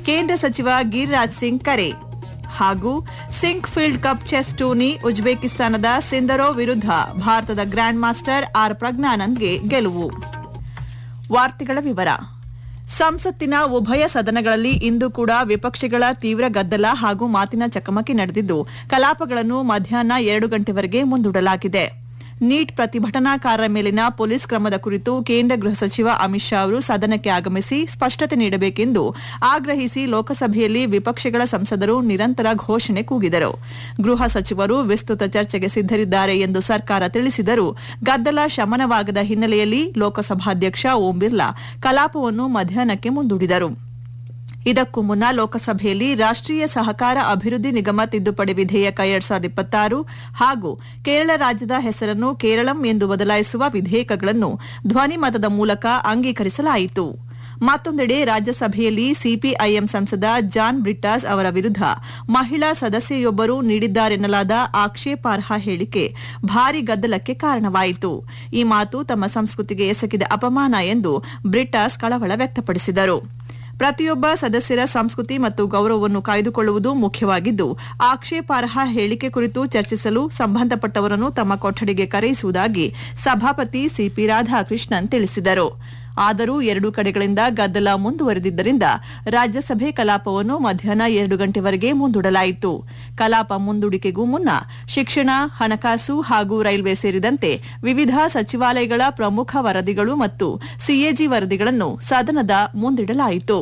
ಕೇಂದ್ರ ಸಚಿವ ಗಿರಿರಾಜ್ ಸಿಂಗ್ ಕರೆ ಹಾಗೂ Sinquefield cup chess tourney ಉಜ್ಬೇಕಿಸ್ತಾನದ ಸಿಂದರೋ ವಿರುದ್ಧ ಭಾರತದ ಗ್ರ್ಯಾಂಡ್ ಮಾಸ್ಟರ್ ಆರ್ ಪ್ರಜ್ಞಾನಂದ್ಗೆ ಗೆಲುವು ವಾರ್ತೆಗಳ ವಿವರ ಸಂಸತ್ತಿನ ಉಭಯ ಸದನಗಳಲ್ಲಿ ಇಂದು ಕೂಡ ವಿಪಕ್ಷಗಳ ತೀವ್ರ ಗದ್ದಲ ಹಾಗೂ ಮಾತಿನ ಚಕಮಕಿ ನಡೆದಿದ್ದು ಕಲಾಪಗಳನ್ನು ಮಧ್ಯಾಹ್ನ ಎರಡು ಗಂಟೆವರೆಗೆ ಮುಂದೂಡಲಾಗಿದೆ ನೀಟ್ ಪ್ರತಿಭಟನಾಕಾರರ ಮೇಲಿನ ಪೊಲೀಸ್ ಕ್ರಮದ ಕುರಿತು ಕೇಂದ್ರ ಗೃಹ ಸಚಿವ ಅಮಿತ್ ಶಾ ಅವರು ಸದನಕ್ಕೆ ಆಗಮಿಸಿ ಸ್ಪಷ್ಟತೆ ನೀಡಬೇಕೆಂದು ಆಗ್ರಹಿಸಿ ಲೋಕಸಭೆಯಲ್ಲಿ ವಿಪಕ್ಷಗಳ ಸಂಸದರು ನಿರಂತರ ಘೋಷಣೆ ಕೂಗಿದರು ಗೃಹ ಸಚಿವರು ವಿಸ್ತೃತ ಚರ್ಚೆಗೆ ಸಿದ್ದರಿದ್ದಾರೆ ಎಂದು ಸರ್ಕಾರ ತಿಳಿಸಿದರೂ ಗದ್ದಲ ಶಮನವಾಗದ ಹಿನ್ನೆಲೆಯಲ್ಲಿ ಲೋಕಸಭಾಧ್ಯಕ್ಷ ಓಂ ಬಿರ್ಲಾ ಕಲಾಪವನ್ನು ಮಧ್ಯಾಹ್ನಕ್ಕೆ ಮುಂದೂಡಿದರು ಇದಕ್ಕೂ ಮುನ್ನ ಲೋಕಸಭೆಯಲ್ಲಿ ರಾಷ್ಟ್ರೀಯ ಸಹಕಾರ ಅಭಿವೃದ್ಧಿ ನಿಗಮ ತಿದ್ದುಪಡಿ ವಿಧೇಯಕ ಎರಡ್ ಸಾವಿರದ ಇಪ್ಪತ್ತಾರು ಹಾಗೂ ಕೇರಳ ರಾಜ್ಯದ ಹೆಸರನ್ನು ಕೇರಳಂ ಎಂದು ಬದಲಾಯಿಸುವ ವಿಧೇಯಕಗಳನ್ನು ಧ್ವನಿಮತದ ಮೂಲಕ ಅಂಗೀಕರಿಸಲಾಯಿತು ಮತ್ತೊಂದೆಡೆ ರಾಜ್ಯಸಭೆಯಲ್ಲಿ ಸಿಪಿಐಎಂ ಸಂಸದ ಜಾನ್ ಬ್ರಿಟ್ಟಾಸ್ ಅವರ ವಿರುದ್ಧ ಮಹಿಳಾ ಸದಸ್ಯೆಯೊಬ್ಬರು ನೀಡಿದ್ದಾರೆನ್ನಲಾದ ಆಕ್ಷೇಪಾರ್ಹ ಹೇಳಿಕೆ ಭಾರಿ ಗದ್ದಲಕ್ಕೆ ಕಾರಣವಾಯಿತು ಈ ಮಾತು ತಮ್ಮ ಸಂಸ್ಕೃತಿಗೆ ಎಸಗಿದ ಅಪಮಾನ ಎಂದು ಬ್ರಿಟ್ಟಾಸ್ ಕಳವಳ ವ್ಯಕ್ತಪಡಿಸಿದರು ಪ್ರತಿಯೊಬ್ಬ ಸದಸ್ಯರ ಸಂಸ್ಕೃತಿ ಮತ್ತು ಗೌರವವನ್ನು ಕಾಯ್ದುಕೊಳ್ಳುವುದು ಮುಖ್ಯವಾಗಿದ್ದು ಆಕ್ಷೇಪಾರ್ಹ ಹೇಳಿಕೆ ಕುರಿತು ಚರ್ಚಿಸಲು ಸಂಬಂಧಪಟ್ಟವರನ್ನು ತಮ್ಮ ಕೊಠಡಿಗೆ ಕರೆಯಿಸುವುದಾಗಿ ಸಭಾಪತಿ ಸಿಪಿ ರಾಧಾಕೃಷ್ಣನ್ ತಿಳಿಸಿದರು ಆದರೂ ಎರಡೂ ಕಡೆಗಳಿಂದ ಗದ್ದಲ ಮುಂದುವರೆದಿದ್ದರಿಂದ ರಾಜ್ಯಸಭೆ ಕಲಾಪವನ್ನು ಮಧ್ಯಾಹ್ನ ಎರಡು ಗಂಟೆವರೆಗೆ ಮುಂದೂಡಲಾಯಿತು ಕಲಾಪ ಮುಂದೂಡಿಕೆಗೂ ಮುನ್ನ ಶಿಕ್ಷಣ ಹಣಕಾಸು ಹಾಗೂ ರೈಲ್ವೆ ಸೇರಿದಂತೆ ವಿವಿಧ ಸಚಿವಾಲಯಗಳ ಪ್ರಮುಖ ವರದಿಗಳು ಮತ್ತು ಸಿಎಜಿ ವರದಿಗಳನ್ನು ಸದನದ ಮುಂದಿಡಲಾಯಿತು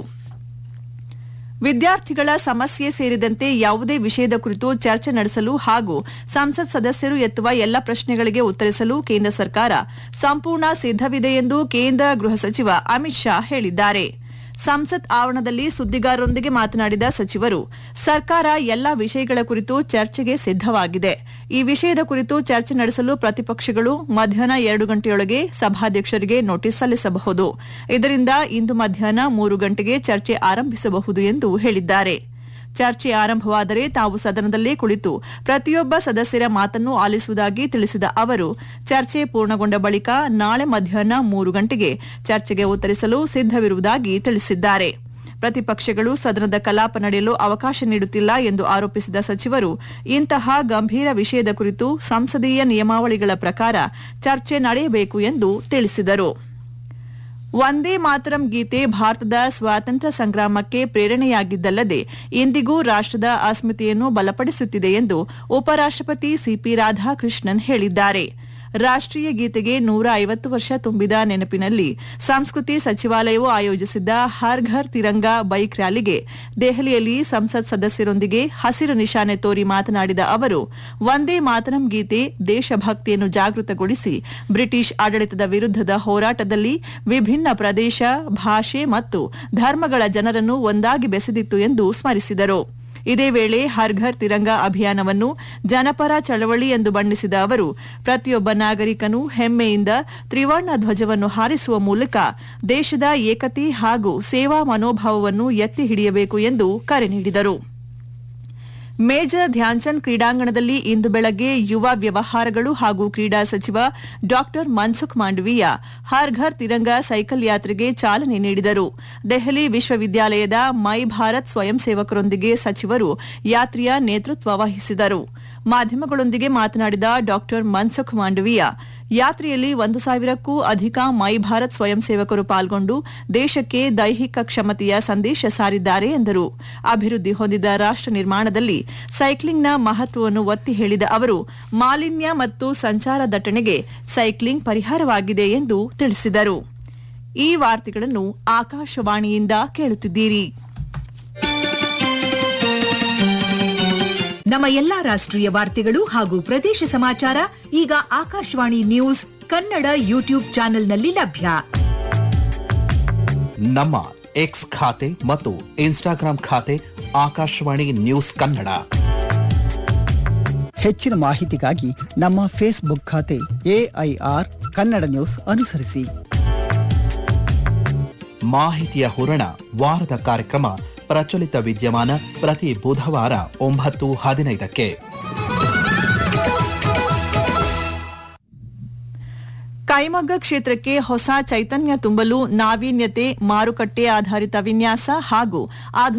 ವಿದ್ಯಾರ್ಥಿಗಳ ಸಮಸ್ಯೆ ಸೇರಿದಂತೆ ಯಾವುದೇ ವಿಷಯದ ಕುರಿತು ಚರ್ಚೆ ನಡೆಸಲು ಹಾಗೂ ಸಂಸತ್ ಸದಸ್ಯರು ಎತ್ತುವ ಎಲ್ಲ ಪ್ರಶ್ನೆಗಳಿಗೆ ಉತ್ತರಿಸಲು ಕೇಂದ್ರ ಸರ್ಕಾರ ಸಂಪೂರ್ಣ ಸಿದ್ದವಿದೆ ಎಂದು ಕೇಂದ್ರ ಗೃಹ ಸಚಿವ ಅಮಿತ್ ಶಾ ಹೇಳಿದ್ದಾರೆ ಸಂಸತ್ ಆವರಣದಲ್ಲಿ ಸುದ್ದಿಗಾರರೊಂದಿಗೆ ಮಾತನಾಡಿದ ಸಚಿವರು ಸರ್ಕಾರ ಎಲ್ಲ ವಿಷಯಗಳ ಕುರಿತು ಚರ್ಚೆಗೆ ಸಿದ್ದವಾಗಿದೆ ಈ ವಿಷಯದ ಕುರಿತು ಚರ್ಚೆ ನಡೆಸಲು ಪ್ರತಿಪಕ್ಷಗಳು ಮಧ್ಯಾಹ್ನ ಎರಡು ಗಂಟೆಯೊಳಗೆ ಸಭಾಧ್ಯಕ್ಷರಿಗೆ ನೋಟಿಸ್ ಸಲ್ಲಿಸಬಹುದು ಇದರಿಂದ ಇಂದು ಮಧ್ಯಾಹ್ನ ಮೂರು ಗಂಟೆಗೆ ಚರ್ಚೆ ಆರಂಭಿಸಬಹುದು ಎಂದು ಹೇಳಿದ್ದಾರೆ ಚರ್ಚೆ ಆರಂಭವಾದರೆ ತಾವು ಸದನದಲ್ಲೇ ಕುಳಿತು ಪ್ರತಿಯೊಬ್ಬ ಸದಸ್ಯರ ಮಾತನ್ನು ಆಲಿಸುವುದಾಗಿ ತಿಳಿಸಿದ ಅವರು ಚರ್ಚೆ ಪೂರ್ಣಗೊಂಡ ಬಳಿಕ ನಾಳೆ ಮಧ್ಯಾಹ್ನ ಮೂರು ಗಂಟೆಗೆ ಚರ್ಚೆಗೆ ಉತ್ತರಿಸಲು ಸಿದ್ದವಿರುವುದಾಗಿ ತಿಳಿಸಿದ್ದಾರೆ ಪ್ರತಿಪಕ್ಷಗಳು ಸದನದ ಕಲಾಪ ನಡೆಯಲು ಅವಕಾಶ ನೀಡುತ್ತಿಲ್ಲ ಎಂದು ಆರೋಪಿಸಿದ ಸಚಿವರು ಇಂತಹ ಗಂಭೀರ ವಿಷಯದ ಕುರಿತು ಸಂಸದೀಯ ನಿಯಮಾವಳಿಗಳ ಪ್ರಕಾರ ಚರ್ಚೆ ನಡೆಯಬೇಕು ಎಂದು ತಿಳಿಸಿದರು ವಂದೇ ಮಾತರಂ ಗೀತೆ ಭಾರತದ ಸ್ವಾತಂತ್ರ್ಯ ಸಂಗ್ರಾಮಕ್ಕೆ ಪ್ರೇರಣೆಯಾಗಿದ್ದಲ್ಲದೆ ಇಂದಿಗೂ ರಾಷ್ಟದ ಅಸ್ಮಿತೆಯನ್ನು ಬಲಪಡಿಸುತ್ತಿದೆ ಎಂದು ಉಪರಾಷ್ಟಪತಿ ಸಿಪಿ ರಾಧಾಕೃಷ್ಣನ್ ಹೇಳಿದ್ದಾರೆ ರಾಷ್ಟೀಯ ಗೀತೆಗೆ ನೂರ ಐವತ್ತು ವರ್ಷ ತುಂಬಿದ ನೆನಪಿನಲ್ಲಿ ಸಂಸ್ಕೃತಿ ಸಚಿವಾಲಯವು ಆಯೋಜಿಸಿದ್ದ ಹರ್ ಘರ್ ತಿರಂಗ ಬೈಕ್ ರ್ಯಾಲಿಗೆ ದೆಹಲಿಯಲ್ಲಿ ಸಂಸತ್ ಸದಸ್ಯರೊಂದಿಗೆ ಹಸಿರು ನಿಶಾನೆ ತೋರಿ ಮಾತನಾಡಿದ ಅವರು ವಂದೇ ಮಾತರಂ ಗೀತೆ ದೇಶಭಕ್ತಿಯನ್ನು ಜಾಗೃತಗೊಳಿಸಿ ಬ್ರಿಟಿಷ್ ಆಡಳಿತದ ವಿರುದ್ಧದ ಹೋರಾಟದಲ್ಲಿ ವಿಭಿನ್ನ ಪ್ರದೇಶ ಭಾಷೆ ಮತ್ತು ಧರ್ಮಗಳ ಜನರನ್ನು ಒಂದಾಗಿ ಬೆಸೆದಿತ್ತು ಎಂದು ಸ್ಮರಿಸಿದರು ಇದೇ ವೇಳೆ ಹರ್ ಘರ್ ತಿರಂಗ ಅಭಿಯಾನವನ್ನು ಜನಪರ ಚಳವಳಿ ಎಂದು ಬಣ್ಣಿಸಿದ ಅವರು ಪ್ರತಿಯೊಬ್ಬ ನಾಗರಿಕನು ಹೆಮ್ಮೆಯಿಂದ ತ್ರಿವರ್ಣ ಧ್ವಜವನ್ನು ಹಾರಿಸುವ ಮೂಲಕ ದೇಶದ ಏಕತೆ ಹಾಗೂ ಸೇವಾ ಮನೋಭಾವವನ್ನು ಎತ್ತಿ ಹಿಡಿಯಬೇಕು ಎಂದು ಕರೆ ನೀಡಿದರು ಮೇಜರ್ ಧ್ಯಾನ್ಚಂದ್ ಕ್ರೀಡಾಂಗಣದಲ್ಲಿ ಇಂದು ಬೆಳಗ್ಗೆ ಯುವ ವ್ಯವಹಾರಗಳು ಹಾಗೂ ಕ್ರೀಡಾ ಸಚಿವ ಡಾ ಮನ್ಸುಖ್ ಮಾಂಡವೀಯ ಹರ್ ಘರ್ ತಿರಂಗ ಸೈಕಲ್ ಯಾತ್ರೆಗೆ ಚಾಲನೆ ನೀಡಿದರು ದೆಹಲಿ ವಿಶ್ವವಿದ್ಯಾಲಯದ ಮೈ ಭಾರತ್ ಸ್ವಯಂ ಸೇವಕರೊಂದಿಗೆ ಸಚಿವರು ಯಾತ್ರೆಯ ನೇತೃತ್ವ ವಹಿಸಿದರು ಮಾಧ್ಯಮಗಳೊಂದಿಗೆ ಮಾತನಾಡಿದ ಡಾ ಮನ್ಸುಖ್ ಮಾಂಡವೀಯ ಯಾತ್ರೆಯಲ್ಲಿ ಒಂದು ಸಾವಿರಕ್ಕೂ ಅಧಿಕ ಮೈ ಭಾರತ್ ಸ್ವಯಂ ಸೇವಕರು ಪಾಲ್ಗೊಂಡು ದೇಶಕ್ಕೆ ದೈಹಿಕ ಕ್ಷಮತೆಯ ಸಂದೇಶ ಸಾರಿದ್ದಾರೆ ಎಂದರು ಅಭಿವೃದ್ಧಿ ಹೊಂದಿದ ರಾಷ್ಟ ನಿರ್ಮಾಣದಲ್ಲಿ ಸೈಕ್ಲಿಂಗ್ನ ಮಹತ್ವವನ್ನು ಒತ್ತಿ ಹೇಳಿದ ಅವರು ಮಾಲಿನ್ಯ ಮತ್ತು ಸಂಚಾರ ದಟ್ಟಣೆಗೆ ಸೈಕ್ಲಿಂಗ್ ಪರಿಹಾರವಾಗಿದೆ ಎಂದು ತಿಳಿಸಿದರು ಈ ವಾರ್ತೆಗಳನ್ನು ಆಕಾಶವಾಣಿಯಿಂದ ಕೇಳುತ್ತಿದ್ದೀರಿ ನಮ್ಮ ಎಲ್ಲಾ ರಾಷ್ಟ್ರೀಯ ವಾರ್ತೆಗಳು ಹಾಗೂ ಪ್ರದೇಶ ಸಮಾಚಾರ ಈಗ ಆಕಾಶವಾಣಿ ನ್ಯೂಸ್ ಕನ್ನಡ ಯೂಟ್ಯೂಬ್ ಚಾನೆಲ್ನಲ್ಲಿ ಲಭ್ಯ ನಮ್ಮ ಎಕ್ಸ್ ಖಾತೆ ಮತ್ತು ಇನ್ಸ್ಟಾಗ್ರಾಂ ಖಾತೆ ಆಕಾಶವಾಣಿ ನ್ಯೂಸ್ ಕನ್ನಡ ಹೆಚ್ಚಿನ ಮಾಹಿತಿಗಾಗಿ ನಮ್ಮ ಫೇಸ್ಬುಕ್ ಖಾತೆ ಎಐಆರ್ ಕನ್ನಡ ನ್ಯೂಸ್ ಅನುಸರಿಸಿ ಮಾಹಿತಿಯ ಹೂರಣ ವಾರದ ಕಾರ್ಯಕ್ರಮ ಪ್ರಚಲಿತ ವಿದ್ಯಮಾನ ಪ್ರತಿ ಬುಧವಾರ ಒಂಬತ್ತು ಹದಿನೈದಕ್ಕೆ ಕೈಮಗ್ಗ ಕ್ಷೇತ್ರಕ್ಕೆ ಹೊಸ ಚೈತನ್ಯ ತುಂಬಲು ನಾವೀನ್ಯತೆ ಮಾರುಕಟ್ಟೆ ಆಧಾರಿತ ವಿನ್ಯಾಸ ಹಾಗೂ ಆಧುನಿಕ